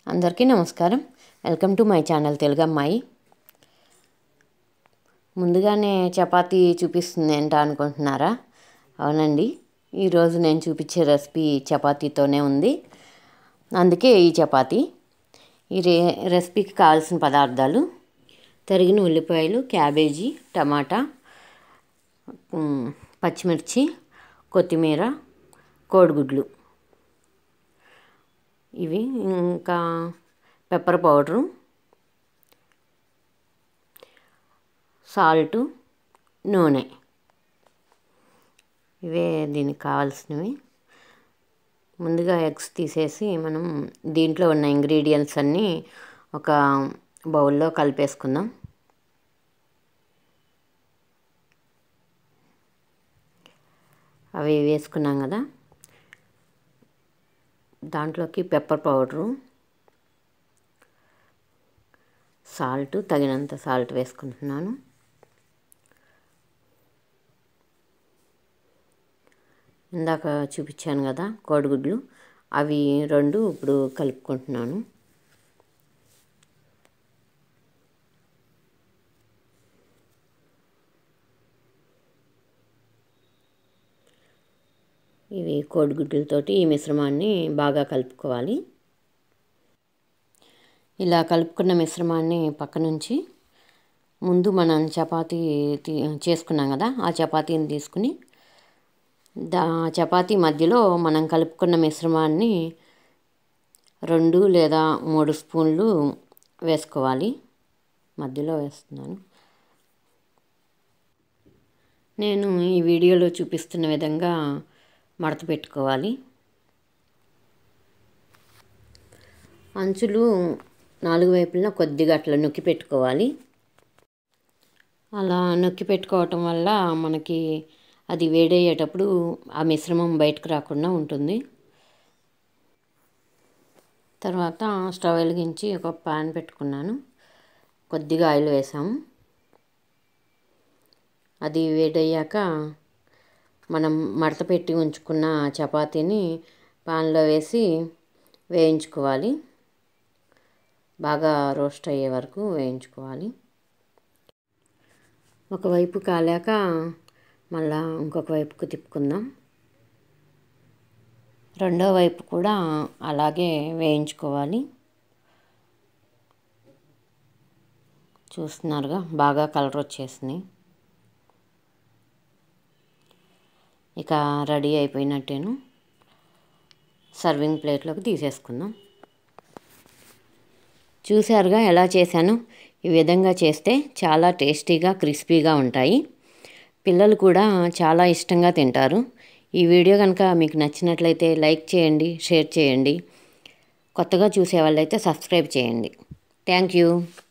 అందరికీ నమస్కారం welcome to my channel Telugu అమ్మాయి ముందుగానే చపాతీ చూపిస్తుంది ఏంటా అనుకుంటున్నారా అవునండి ఈరోజు నేను చూపించే రెసిపీ చపాతీతోనే ఉంది అందుకే ఈ చపాతీ ఈ రే రెసిపీకి కావాల్సిన పదార్థాలు తరిగిన ఉల్లిపాయలు క్యాబేజీ టమాటా ఉమ్, పచ్చిమిర్చి కొత్తిమీర కోడిగుడ్లు ఇవి ఇంకా పెప్పర్ పౌడరు సాల్టు నూనె ఇవే దీనికి కావాల్సినవి ముందుగా ఎగ్స్ తీసేసి మనం దీంట్లో ఉన్న ఇంగ్రీడియంట్స్ అన్నీ ఒక బౌల్లో కలిపేసుకుందాం అవి వేసుకున్నాం కదా దాంట్లోకి పెప్పర్ పౌడరు సాల్ట్ తగినంత సాల్ట్ వేసుకుంటున్నాను ఇందాక చూపించాను కదా కోడిగుడ్లు అవి రెండు ఇప్పుడు కలుపుకుంటున్నాను ఇవి కోడిగుడ్లతోటి ఈ మిశ్రమాన్ని బాగా కలుపుకోవాలి ఇలా కలుపుకున్న మిశ్రమాన్ని పక్క నుంచి ముందు మనం చపాతీ తీ- చేసుకున్నాం కదా ఆ చపాతీని తీసుకుని దా చపాతీ మధ్యలో మనం కలుపుకున్న మిశ్రమాన్ని రెండు లేదా మూడు స్పూన్లు వేసుకోవాలి మధ్యలో వేస్తున్నాను నేను ఈ వీడియోలో చూపిస్తున్న విధంగా మడత పెట్టుకోవాలి అంచులు నాలుగు వైపులా కొద్దిగా అట్లా నొక్కి పెట్టుకోవాలి అలా నొక్కి పెట్టుకోవటం వల్ల మనకి అది వేడయ్యేటప్పుడు ఆ మిశ్రమం బయటకు రాకుండా ఉంటుంది తర్వాత స్టవ్ వెలిగించి ఒక పాన్ పెట్టుకున్నాను కొద్దిగా ఆయిల్ వేసాము అది వేడయ్యాక మనం మడత పెట్టి ఉంచుకున్న చపాతీని పాన్లో వేసి వేయించుకోవాలి బాగా రోస్ట్ అయ్యే వరకు వేయించుకోవాలి ఒకవైపు కాలాక మళ్ళా ఇంకొక వైపుకు తిప్పుకుందాం రెండో వైపు కూడా అలాగే వేయించుకోవాలి చూస్తున్నారుగా బాగా కలర్ వచ్చేసినాయి ఇక రెడీ అయిపోయినట్టేను సర్వింగ్ ప్లేట్లోకి తీసేసుకుందాం చూశారుగా ఎలా చేశాను ఈ విధంగా చేస్తే చాలా టేస్టీగా క్రిస్పీగా ఉంటాయి పిల్లలు కూడా చాలా ఇష్టంగా తింటారు ఈ వీడియో కనుక మీకు నచ్చినట్లయితే లైక్ చేయండి షేర్ చేయండి కొత్తగా చూసే వాళ్ళైతే సబ్స్క్రైబ్ చేయండి థ్యాంక్ యూ